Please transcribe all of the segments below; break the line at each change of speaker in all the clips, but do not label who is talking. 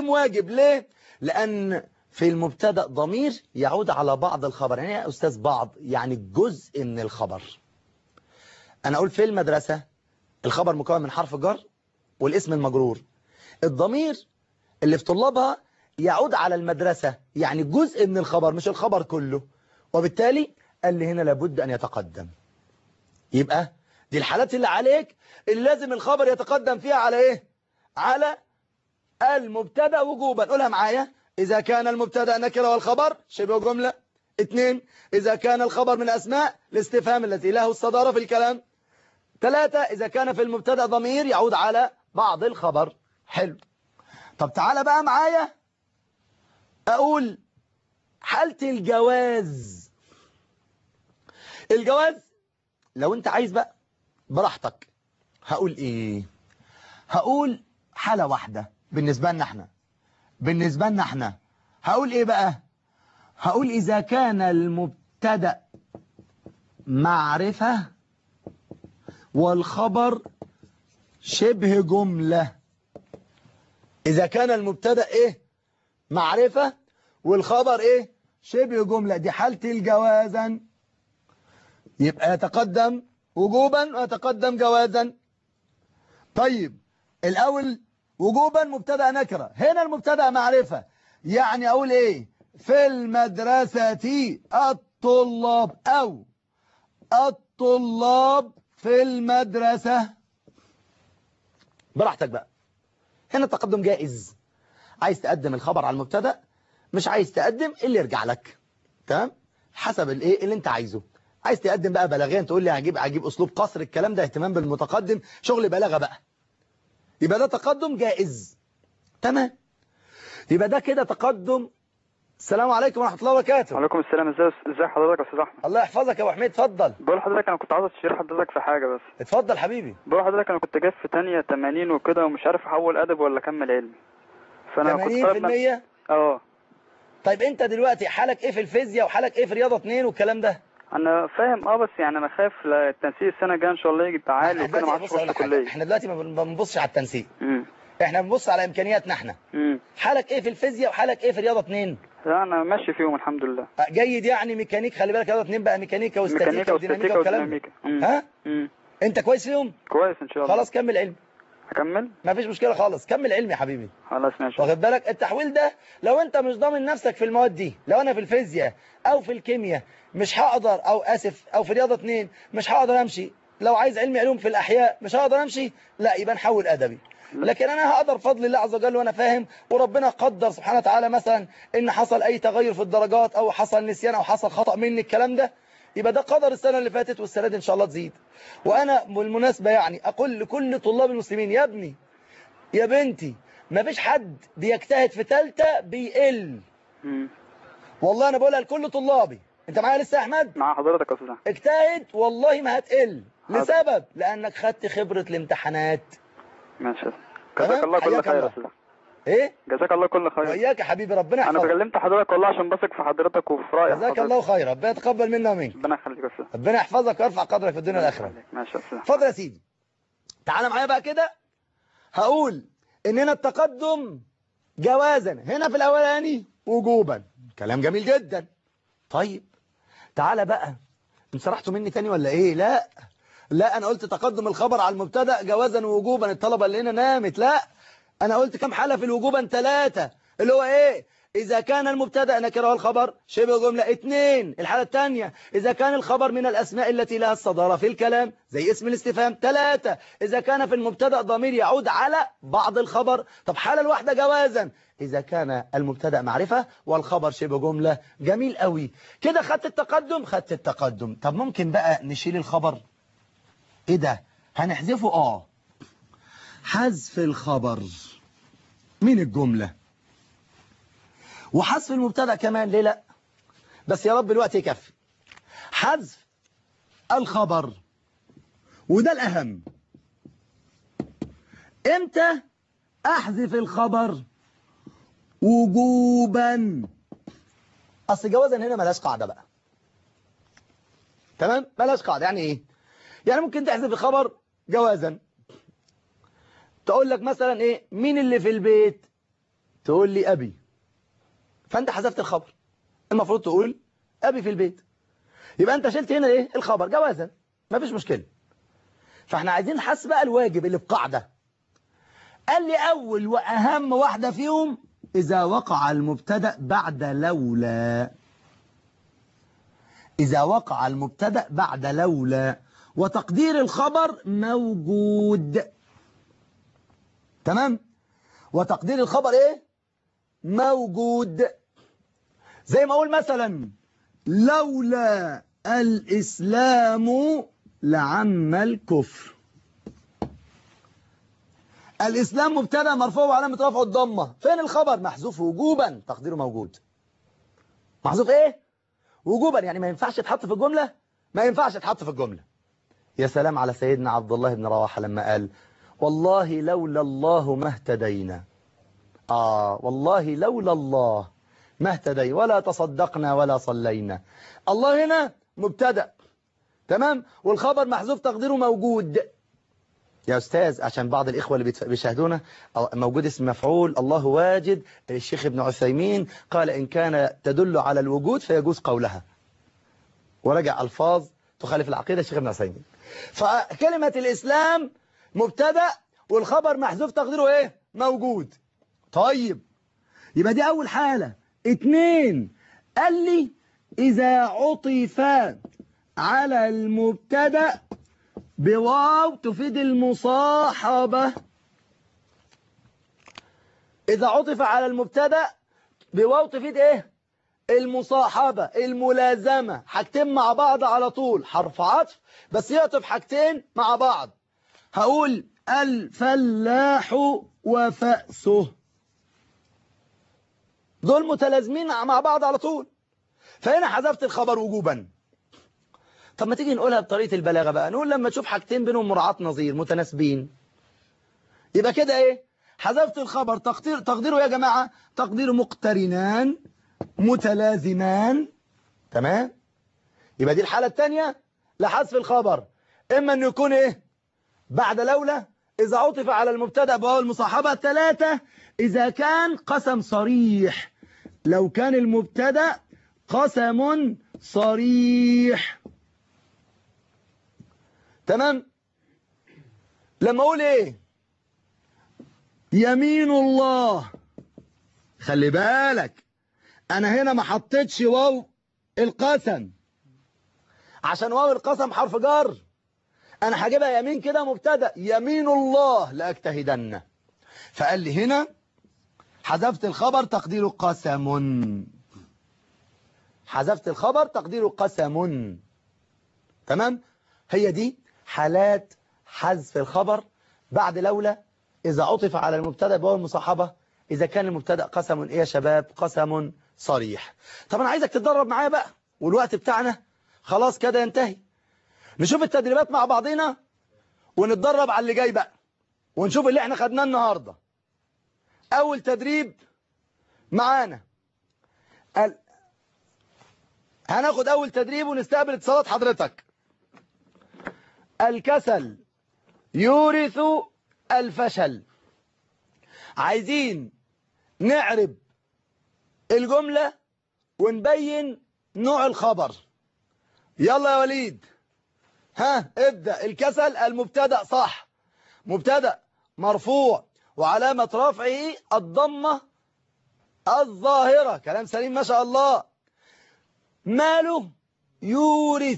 تقدم واجب ليه لان في المبتدا ضمير يعود على بعض الخبر يعني إيه يا استاذ بعض يعني جزء من الخبر انا اقول في المدرسه الخبر مكون من حرف جر والاسم المجرور الضمير اللي في طلابها يعود على المدرسة يعني جزء من الخبر مش الخبر كله وبالتالي قال لي هنا لابد أن يتقدم يبقى دي الحالات اللي عليك اللي لازم الخبر يتقدم فيها على ايه على المبتدا وجوبا قولها معايا إذا كان المبتدا نكره والخبر شبه جملة اثنين إذا كان الخبر من أسماء الاستفهام التي له الصدارة في الكلام ثلاثة إذا كان في المبتدا ضمير يعود على بعض الخبر حلو طب تعالى بقى معايا أقول حالة الجواز الجواز لو أنت عايز بقى براحتك هقول إيه هقول حالة واحدة بالنسبة لنا احنا بالنسبة لنا احنا هقول إيه بقى هقول إذا كان المبتدا معرفة والخبر شبه جملة إذا كان المبتدا إيه معرفة والخبر إيه شبه جملة دي حالة الجوازا يبقى يتقدم وجوبا ويتقدم جوازا طيب الأول وجوبا مبتدا نكرة هنا المبتدا معرفة يعني أقول إيه في المدرسة الطلاب أو الطلاب في المدرسة براحتك بقى هنا التقدم جائز عايز تقدم الخبر على المبتدا مش عايز تقدم اللي يرجع لك تمام حسب الايه اللي انت عايزه عايز تقدم بقى بلاغيا تقول لي هجيب هجيب اسلوب قصر الكلام ده اهتمام بالمتقدم شغل بلاغه بقى يبقى ده تقدم جائز تمام يبقى ده كده تقدم السلام عليكم ورحمه الله وبركاته
وعليكم السلام ازاي ازي حضرتك يا استاذ احمد
الله يحفظك يا ابو حميد اتفضل
بقول لحضرتك انا كنت عاوز اشير حضرتك في حاجه بس
اتفضل حبيبي
بقول لحضرتك انا كنت جايب في تانية 80 وكده ومش عارف احول ادب ولا اكمل علمي فانا كنت طالب من-
80%
اه
طيب انت دلوقتي حالك ايه في الفيزياء وحالك ايه في رياضه 2 والكلام ده
انا فاهم اه بس يعني انا خايف لا التنسيق السنه الجايه ان شاء الله يجي عالي
احنا
وكده ما
دلوقتي
عادش
بص أقول
فرصه
لك حاجة.
كليه
احنا دلوقتي ما بن- ما بنبصش على التنسيق
امم
احنا بنبص على امكانياتنا احنا
امم
حالك ايه في الفيزياء وحالك ايه في رياضه 2
لا انا ماشي فيهم الحمد لله
جيد يعني ميكانيك خلي بالك رياضه 2 بقى ميكانيكا واستاتيكا
ميكانيكا
وديناميكا
واستاتيكا
والكلام ده
وديناميكا امم
ها
امم
انت كويس فيهم
كويس ان شاء الله
خلاص كمل علم
هكمل
ما فيش مشكله خالص كمل علم يا حبيبي
خلاص ماشي
واخد بالك التحويل ده لو انت مش ضامن نفسك في المواد دي لو انا في الفيزياء او في الكيمياء مش هقدر او اسف او في رياضه 2 مش هقدر امشي لو عايز علمي علوم في الاحياء مش هقدر امشي لا يبقى نحول ادبي لكن انا هقدر بفضل الله عز وجل وانا فاهم وربنا قدر سبحانه وتعالى مثلا ان حصل اي تغير في الدرجات او حصل نسيان او حصل خطأ مني الكلام ده يبقى ده قدر السنة اللي فاتت والسنة دي ان شاء الله تزيد وانا بالمناسبة يعني اقول لكل طلاب المسلمين يا ابني يا بنتي ما فيش حد بيجتهد في ثالثه بيقل
امم
والله انا بقولها لكل طلابي انت معايا لسه يا احمد
مع حضرتك يا استاذ احمد
اجتهد والله ما هتقل
حاضر.
لسبب لانك خدت خبرة الامتحانات
ماشي
تمام؟
جزاك الله كل
حياك
خير
الله.
يا استاذ أحمد.
ايه
جزاك الله كل خير
وإياك يا حبيبي ربنا
انا
يحفظك
بكلمت حضرتك والله عشان بثق في حضرتك وفي رايك
جزاك الله خير ربنا يتقبل منا ومنك
ربنا يخليك يا استاذ
ربنا يحفظك ويرفع قدرك في الدنيا والاخره
ماشي يا استاذ
اتفضل يا سيدي تعالى معايا بقى كده هقول ان هنا التقدم جوازا هنا في الاولاني وجوبا كلام جميل جدا طيب تعالى بقى انت سرحتوا مني تاني ولا ايه لا لا انا قلت تقدم الخبر على المبتدا جوازا ووجوبا الطلبه اللي هنا نامت لا انا قلت كم حاله في الوجوبا ثلاثه اللي هو ايه إذا كان المبتدا نكره الخبر شبه جملة اثنين الحالة الثانية إذا كان الخبر من الأسماء التي لها الصدارة في الكلام زي اسم الاستفهام ثلاثة إذا كان في المبتدا ضمير يعود على بعض الخبر طب حالة الواحدة جوازا إذا كان المبتدا معرفة والخبر شبه جملة جميل قوي كده خدت التقدم خدت التقدم طب ممكن بقى نشيل الخبر إيه ده هنحذفه آه حذف الخبر من الجملة وحذف المبتدا كمان ليه لا بس يا رب الوقت يكفي حذف الخبر وده الأهم امتى احذف الخبر وجوبا اصل جوازا هنا ملاش قاعدة بقى تمام ملاش قاعدة يعني ايه يعني ممكن تحذف الخبر جوازا تقول لك مثلا ايه مين اللي في البيت تقول لي أبي فأنت حذفت الخبر المفروض تقول أبي في البيت يبقى أنت شلت هنا إيه الخبر جوازا مفيش مشكلة فاحنا عايزين نحس بقى الواجب اللي في قاعدة قال لي أول وأهم واحدة فيهم إذا وقع المبتدأ بعد لولا إذا وقع المبتدأ بعد لولا وتقدير الخبر موجود تمام وتقدير الخبر إيه موجود زي ما أقول مثلا لولا الإسلام لعم الكفر الإسلام مبتدا مرفوع وعلامة رفعه الضمة فين الخبر محذوف وجوبا تقديره موجود محذوف ايه وجوبا يعني ما ينفعش يتحط في الجملة ما ينفعش يتحط في الجملة يا سلام على سيدنا عبد الله بن رواحة لما قال والله لولا الله ما اهتدينا آه والله لولا الله ما اهتدينا ولا تصدقنا ولا صلينا الله هنا مبتدا تمام والخبر محذوف تقديره موجود يا أستاذ عشان بعض الإخوة اللي بيشاهدونا موجود اسم مفعول الله واجد الشيخ ابن عثيمين قال إن كان تدل على الوجود فيجوز قولها ورجع ألفاظ تخالف العقيدة الشيخ ابن عثيمين فكلمة الإسلام مبتدا والخبر محذوف تقديره إيه موجود طيب يبقى دي أول حالة اتنين قال لي إذا عطف على المبتدا بواو تفيد المصاحبة إذا عطف على المبتدا بواو تفيد إيه المصاحبة الملازمة حاجتين مع بعض على طول حرف عطف بس يعطف حاجتين مع بعض هقول الفلاح وفأسه دول متلازمين مع بعض على طول فهنا حذفت الخبر وجوبا طب ما تيجي نقولها بطريقة البلاغة بقى نقول لما تشوف حاجتين بينهم مراعاة نظير متناسبين يبقى كده ايه حذفت الخبر تقدير تقديره يا جماعة تقدير مقترنان متلازمان تمام يبقى دي الحالة الثانية لحذف الخبر اما انه يكون ايه بعد لولا اذا عطف على المبتدا بواو المصاحبة ثلاثة اذا كان قسم صريح لو كان المبتدا قسم صريح تمام لما اقول ايه يمين الله خلي بالك انا هنا ما حطيتش واو القسم عشان واو القسم حرف جر انا هجيبها يمين كده مبتدا يمين الله لاجتهدن فقال لي هنا حذفت الخبر تقديره قسم حذفت الخبر تقديره قسم تمام هي دي حالات حذف الخبر بعد لولا إذا عطف على المبتدا بواو المصاحبة إذا كان المبتدا قسم إيه يا شباب قسم صريح طب أنا عايزك تتدرب معايا بقى والوقت بتاعنا خلاص كده ينتهي نشوف التدريبات مع بعضنا ونتدرب على اللي جاي بقى ونشوف اللي احنا خدناه النهاردة أول تدريب معانا ال... هناخد أول تدريب ونستقبل اتصالات حضرتك الكسل يورث الفشل عايزين نعرب الجملة ونبين نوع الخبر يلا يا وليد ها ابدأ الكسل المبتدأ صح مبتدأ مرفوع وعلامة رفعه الضمة الظاهرة كلام سليم ما شاء الله ماله يورث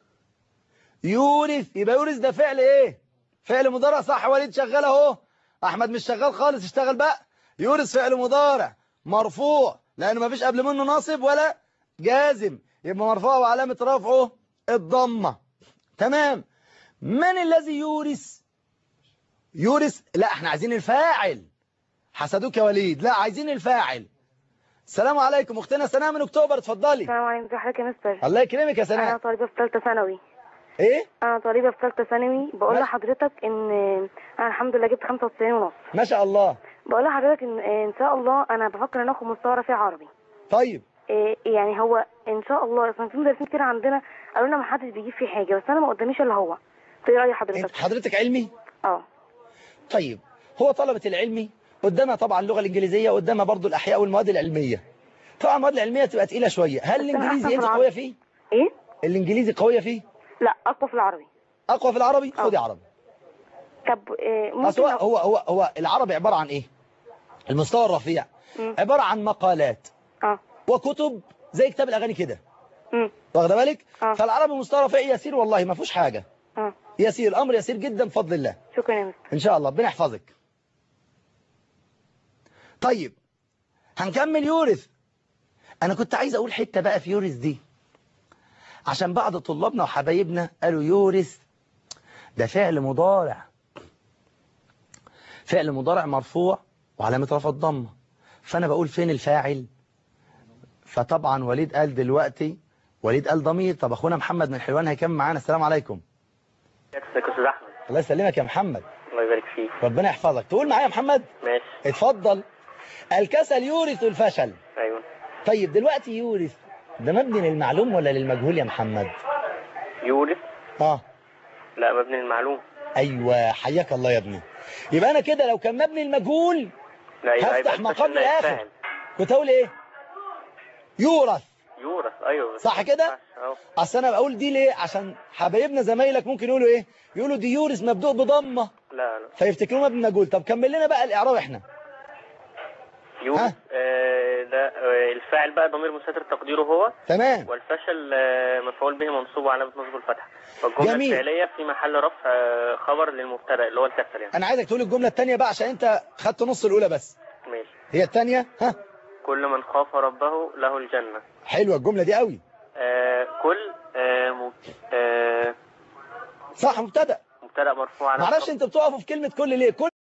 يورث يبقى يورث ده فعل ايه فعل مضارع صح وليد شغال اهو احمد مش شغال خالص اشتغل بقى يورث فعل مضارع مرفوع لانه ما فيش قبل منه ناصب ولا جازم يبقى مرفوع وعلامة رفعه الضمة تمام من الذي يورث يورث لا احنا عايزين الفاعل حسدوك يا وليد لا عايزين الفاعل السلام عليكم اختنا سناء من اكتوبر اتفضلي
السلام عليكم ازي حضرتك يا مستر
الله يكرمك يا
انا
سناء
طالبه في ثالثه ثانوي
ايه
انا طالبه في ثالثه ثانوي بقول
ماشي.
لحضرتك ان انا الحمد لله جبت 95 ونص
ما شاء الله
بقول لحضرتك ان ان شاء الله انا بفكر ان اخد مستوى رفيع عربي
طيب
إيه يعني هو ان شاء الله اصلا في مدرسين كتير عندنا قالوا لنا ما حدش بيجيب فيه حاجه بس انا ما قداميش الا هو في راي
انت
حضرتك
حضرتك علمي
اه
طيب هو طلبة العلمي قدامها طبعا اللغة الإنجليزية قدامها برضو الأحياء والمواد العلمية طبعا المواد العلمية تبقى تقيلة شوية هل
بس أنا
الإنجليزي
أحسن في
أنت
العربي.
قوية فيه؟
ايه
الإنجليزي قوية فيه؟
لا اقوى في العربي
أقوى في العربي؟
آه.
خدي عربي
طب إيه
أصل
ممكن
هو,
لو-
هو هو هو العربي عبارة عن إيه؟ المستوى الرفيع
مم.
عبارة عن مقالات
اه
وكتب زي كتاب الأغاني كده
امم
واخده بالك؟
آه.
فالعربي مستوى رفيع يسير والله ما فيهوش حاجة
اه
يسير الأمر يسير جدا بفضل الله
شكرا يا مستر
إن شاء الله ربنا يحفظك طيب هنكمل يورث أنا كنت عايز أقول حتة بقى في يورث دي عشان بعض طلابنا وحبايبنا قالوا يورث ده فعل مضارع فعل مضارع مرفوع وعلامة رفع الضمة فأنا بقول فين الفاعل فطبعا وليد قال دلوقتي وليد قال ضمير طب أخونا محمد من حلوان هيكمل معانا السلام عليكم
ازيك يا استاذ احمد
الله يسلمك يا محمد
الله يبارك فيك
ربنا يحفظك تقول معايا يا محمد
ماشي
اتفضل الكسل يورث الفشل
ايوه
طيب دلوقتي يورث ده مبني للمعلوم ولا للمجهول يا محمد
يورث
اه
لا مبني المعلوم
ايوه حياك الله يا ابني يبقى انا كده لو كان مبني المجهول
لا يبقى
هفتح
يبقى
ما
الفشل
قبل
لا
الآخر.
يتفهم.
كنت اقول ايه يورث
يورث ايوه بس
صح كده؟
ما ينفعش. أهو.
اصل انا بقول دي ليه عشان حبايبنا زمايلك ممكن يقولوا ايه يقولوا دي يورث مبدوء بضمه
لا لا
فيفتكروه مبني مجهول طب كمل لنا بقى الاعراب احنا
يورث
ها؟
آه ده آه الفاعل بقى ضمير مستتر تقديره هو
تمام
والفشل آه مفعول به منصوب وعلامة نصب الفتحة والجملة
جميل.
الفعلية في محل رفع آه خبر للمبتدا اللي هو الكسر يعني
انا عايزك تقول الجمله الثانيه بقى عشان انت خدت نص الاولى بس
ماشي
هي الثانيه ها
كل من خاف ربه له الجنة
حلوه الجمله دي قوي
آه كل آه م- آه
صح مبتدا
مبتدا مرفوع على
معرفش انت بتقفوا في كلمه كل ليه كل